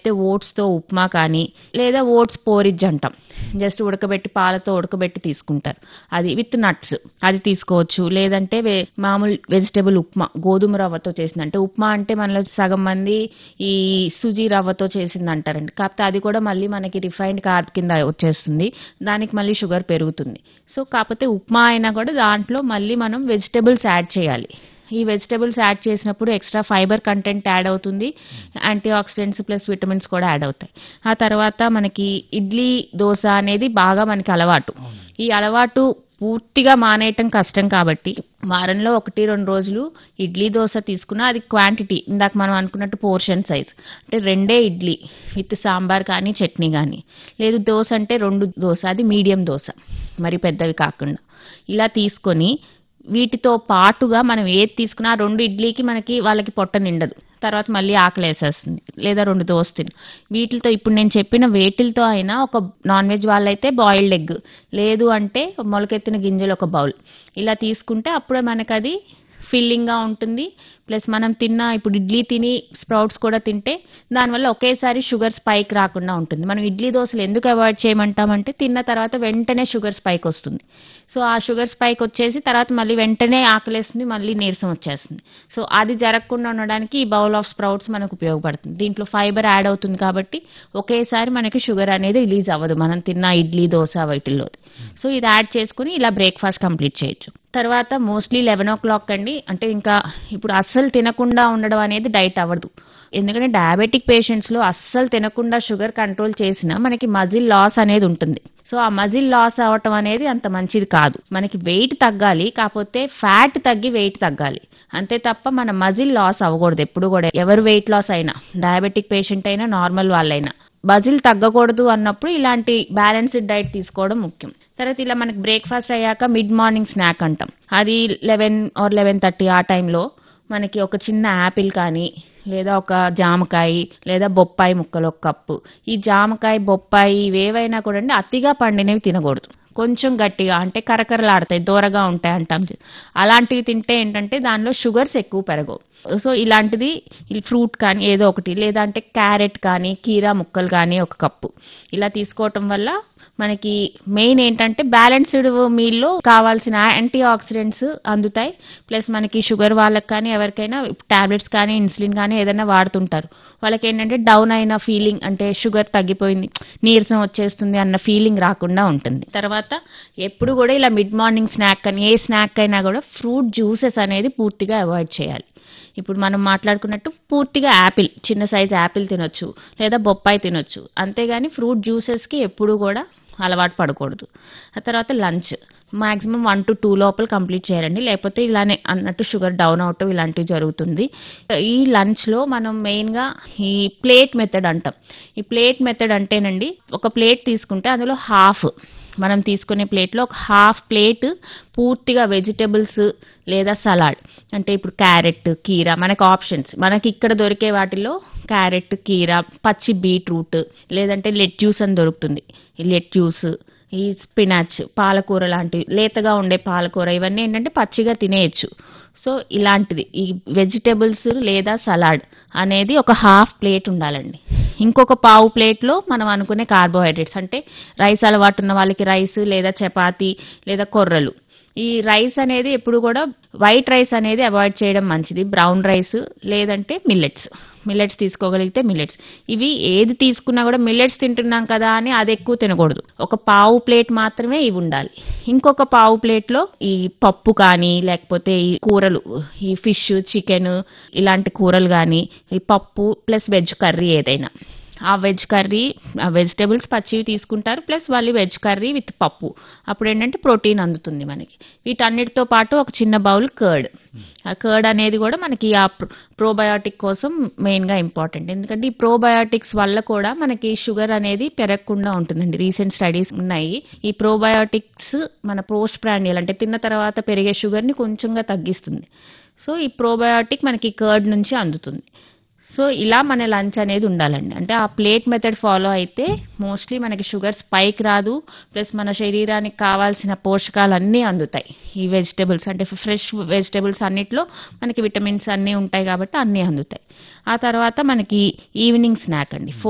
లేకపోతే ఓట్స్‌తో ఉప్మా కానీ, లేదా ఓట్స్ పోరిజ్ అంటాం. జస్ట్ ఉడకబెట్టి పాలతో ఉడకబెట్టి తీసుకుంటారు. అది విత్ నట్స్ అది తీసుకోవచ్చు. లేదంటే వె మామూలు వెజిటబుల్ ఉప్మా గోధుమ రవ్వతో చేసింది. అంటే ఉప్మా అంటే మనలో సగం మంది ఈ సుజీ రవ్వతో చేసిందంటారండి. కాకపోతే అది కూడా మళ్ళీ మనకి రిఫైన్డ్ కార్బ్ కింద వచ్చేస్తుంది. దానికి మళ్ళీ షుగర్ పెరుగుతుంది. సో, కాపోతే ఉప్మా అయినా కూడా దాంట్లో మళ్ళీ మనం వెజిటబుల్స్ యాడ్ చేయాలి. ఈ వెజిటబుల్స్ యాడ్ చేసినప్పుడు ఎక్స్‌ట్రా ఫైబర్ కంటెంట్ యాడ్ అవుతుంది. యాంటీ ఆక్సిడెంట్స్ ప్లస్ విటమిన్స్ కూడా యాడ్ అవుతాయి. ఆ తర్వాత మనకి ఇడ్లీ, దోస అనేది బాగా మనకి అలవాటు. ఈ అలవాటు పూర్తిగా మానేయటం కష్టం కాబట్టి వారంలో 1, 2 రోజులు ఇడ్లీ, దోస తీసుకున్నా అది క్వాంటిటీ ఇందాక మనం అనుకున్నట్టు పోర్షన్ సైజ్. అంటే రెండే ఇడ్లీ విత్ సాంబార్ కానీ, చట్నీ గానీ. లేదు దోస అంటే 2 దోస అది మీడియం దోస. మరి పెద్దవి కాకుండా. ఇలా తీసుకొని వీటితో పాటుగా మనం ఏది తీసుకున్నా ఆ 2 ఇడ్లీకి మనకి వాళ్ళకి పొట్ట నిండదు. తర్వాత మళ్ళీ ఆకలేసేస్తుంది. లేదా 2 దోస తిను. వీటిలతో ఇప్పుడు నేను చెప్పిన వేటిలతో అయినా ఒక నాన్ వెజ్ వాళ్ళైతే బాయిల్డ్ ఎగ్. లేదు అంటే మొలకెత్తిన గింజలు ఒక బౌల్. ఇలా తీసుకుంటే అప్పుడే మనకది ఫిల్లింగ్‌గా ఉంటుంది. ప్లస్ మనం తిన్న ఇప్పుడు ఇడ్లీ తిని స్ప్రౌట్స్ కూడా తింటే దానివల్ల ఒకేసారి షుగర్ స్పైక్ రాకుండా ఉంటుంది. మనం ఇడ్లీ, దోసలు ఎందుకు అవాయిడ్ చేయమంటామంటే తిన్న తర్వాత వెంటనే షుగర్ స్పైక్ వస్తుంది. సో, ఆ షుగర్ స్పైక్ వచ్చేసి తర్వాత మళ్ళీ వెంటనే ఆకలేస్తుంది. మళ్ళీ నీరసం వచ్చేస్తుంది. సో, అది జరగకుండా ఉండడానికి ఈ బౌల్ ఆఫ్ స్ప్రౌట్స్ మనకు ఉపయోగపడుతుంది. దీంట్లో ఫైబర్ యాడ్ అవుతుంది కాబట్టి ఒకేసారి మనకి షుగర్ అనేది రిలీజ్ అవ్వదు. మనం తిన్న ఇడ్లీ, దోస వీటిల్లోది. సో, ఇది యాడ్ చేసుకొని ఇలా బ్రేక్‌ఫాస్ట్ కంప్లీట్ చేయొచ్చు. తర్వాత మోస్ట్‌లీ 11:00 అండి. అంటే ఇంకా ఇప్పుడు అస్సలు తినకుండా ఉండడం అనేది డైట్ అవ్వదు. ఎందుకంటే డయాబెటిక్ పేషెంట్స్‌లో అస్సలు తినకుండా షుగర్ కంట్రోల్ చేసినా మనకి మజిల్ లాస్ అనేది ఉంటుంది. సో, ఆ మజిల్ లాస్ అవ్వటం అనేది అంత మంచిది కాదు. మనకి వెయిట్ తగ్గాలి. కాపోతే ఫ్యాట్ తగ్గి వెయిట్ తగ్గాలి. అంతే తప్ప మన మజిల్ లాస్ అవ్వకూడదు ఎప్పుడు కూడా. ఎవరు వెయిట్ లాస్ అయినా డయాబెటిక్ పేషెంట్ అయినా, నార్మల్ వాళ్ళైనా. మజిల్ తగ్గకూడదు అన్నప్పుడు ఇలాంటి బ్యాలెన్స్‌డ్ డైట్ తీసుకోవడం ముఖ్యం. తర్వాత ఇలా మనకి బ్రేక్‌ఫాస్ట్ అయ్యాక మిడ్ మార్నింగ్ స్నాక్ అంటాం. అది 11 ఆర్ 11:30 ఆ టైంలో మనకి ఒక చిన్న యాపిల్ కానీ, లేదా ఒక జామకాయి, లేదా బొప్పాయి ముక్కలు ఒక కప్పు. ఈ జామకాయ, బొప్పాయి ఇవేవైనా కూడా అండి అతిగా పండినవి తినకూడదు. కొంచెం గట్టిగా అంటే కరకరలాడతాయి. దోరగా ఉంటాయి అంటాం చూడు. అలాంటివి తింటే ఏంటంటే దానిలో షుగర్స్ ఎక్కువ పెరగవు. సో, ఇలాంటిది ఫ్రూట్ కానీ ఏదో ఒకటి లేదంటే క్యారెట్ కానీ, కీరా ముక్కలు కానీ ఒక కప్పు. ఇలా తీసుకోవటం వల్ల మనకి మెయిన్ ఏంటంటే బ్యాలెన్స్‌డ్ మీల్‌లో కావాల్సిన యాంటీ ఆక్సిడెంట్స్ అందుతాయి. ప్లస్ మనకి షుగర్ వాళ్ళకి కానీ ఎవరికైనా టాబ్లెట్స్ కానీ, ఇన్సులిన్ కానీ ఏదైనా వాడుతుంటారు. వాళ్ళకేంటంటే డౌన్ అయిన ఫీలింగ్ అంటే షుగర్ తగ్గిపోయింది, నీరసం వచ్చేస్తుంది అన్న ఫీలింగ్ రాకుండా ఉంటుంది. తర్వాత ఎప్పుడు కూడా ఇలా మిడ్ మార్నింగ్ స్నాక్ అని ఏ స్నాక్ అయినా కూడా ఫ్రూట్ జ్యూసెస్ అనేది పూర్తిగా అవాయిడ్ చేయాలి. ఇప్పుడు మనం మాట్లాడుకున్నట్టు పూర్తిగా యాపిల్ చిన్న సైజ్ యాపిల్ తినొచ్చు. లేదా బొప్పాయి తినొచ్చు. అంతేగాని ఫ్రూట్ జ్యూసెస్‌కి ఎప్పుడు కూడా అలవాటు పడకూడదు. ఆ తర్వాత లంచ్ మాక్సిమం 1-2 లోపల కంప్లీట్ చేయాలండి. లేకపోతే ఇలానే అన్నట్టు షుగర్ డౌన్ అవ్వటం ఇలాంటివి జరుగుతుంది. ఈ లంచ్‌లో మనం మెయిన్‌గా ఈ ప్లేట్ మెథడ్ అంటాం. ఈ ప్లేట్ మెథడ్ అంటేనండి ఒక ప్లేట్ తీసుకుంటే అందులో హాఫ్ మనం తీసుకునే ప్లేట్‌లో ఒక హాఫ్ ప్లేట్ పూర్తిగా వెజిటబుల్స్ లేదా సలాడ్. అంటే ఇప్పుడు క్యారెట్, కీరా మనకు ఆప్షన్స్. మనకి ఇక్కడ దొరికే వాటిల్లో క్యారెట్, కీరా, పచ్చి బీట్రూట్ లేదంటే లెట్యూస్ అని దొరుకుతుంది. ఈ లెట్యూస్, ఈ స్పినాచ్, పాలకూర లాంటివి లేతగా ఉండే పాలకూర ఇవన్నీ ఏంటంటే పచ్చిగా తినేయొచ్చు. సో, ఇలాంటిది ఈ వెజిటబుల్స్ లేదా సలాడ్ అనేది ఒక హాఫ్ ప్లేట్ ఉండాలండి. ఇంకొక పావు ప్లేట్‌లో మనం అనుకునే కార్బోహైడ్రేట్స్ అంటే రైస్ అలవాటు ఉన్న వాళ్ళకి రైస్ లేదా చపాతీ లేదా కొర్రలు. ఈ రైస్ అనేది ఎప్పుడు కూడా వైట్ రైస్ అనేది అవాయిడ్ చేయడం మంచిది. బ్రౌన్ రైస్ లేదంటే మిల్లెట్స్. మిల్లెట్స్ తీసుకోగలిగితే మిల్లెట్స్. ఇవి ఏది తీసుకున్నా కూడా మిల్లెట్స్ తింటున్నాం కదా అని అది ఎక్కువ తినకూడదు. ఒక పావు ప్లేట్ మాత్రమే ఇవి ఉండాలి. ఇంకొక పావు ప్లేట్‌లో ఈ పప్పు కానీ లేకపోతే ఈ కూరలు ఈ ఫిష్, చికెన్ ఇలాంటి కూరలు గానీ, ఈ పప్పు ప్లస్ వెజ్ కర్రీ ఏదైనా. ఆ వెజ్ కర్రీ ఆ వెజిటబుల్స్ పచ్చివి తీసుకుంటారు. ప్లస్ మళ్ళీ వెజ్ కర్రీ విత్ పప్పు. అప్పుడేంటంటే ప్రోటీన్ అందుతుంది మనకి. వీటన్నిటితో పాటు ఒక చిన్న బౌల్ కర్డ్. ఆ కర్డ్ అనేది కూడా మనకి ఆ ప్రో ప్రోబయోటిక్ కోసం మెయిన్‌గా ఇంపార్టెంట్. ఎందుకంటే ఈ ప్రోబయోటిక్స్ వల్ల కూడా మనకి షుగర్ అనేది పెరగకుండా ఉంటుందండి. రీసెంట్ స్టడీస్ ఉన్నాయి. ఈ ప్రోబయోటిక్స్ మన పోస్ట్ ప్రాండియల్ అంటే తిన్న తర్వాత పెరిగే షుగర్‌ని కొంచెంగా తగ్గిస్తుంది. సో, ఈ ప్రోబయోటిక్ మనకి కర్డ్ నుంచి అందుతుంది. సో, ఇలా మన లంచ్ అనేది ఉండాలండి. అంటే ఆ ప్లేట్ మెథడ్ ఫాలో అయితే మోస్ట్‌లీ మనకి షుగర్ స్పైక్ రాదు. ప్లస్ మన శరీరానికి కావాల్సిన పోషకాలన్నీ అందుతాయి. ఈ వెజిటబుల్స్ అంటే ఫ్రెష్ వెజిటబుల్స్ అన్నిట్లో మనకి విటమిన్స్ అన్నీ ఉంటాయి కాబట్టి అన్నీ అందుతాయి. ఆ తర్వాత మనకి ఈవినింగ్ స్నాక్ అండి.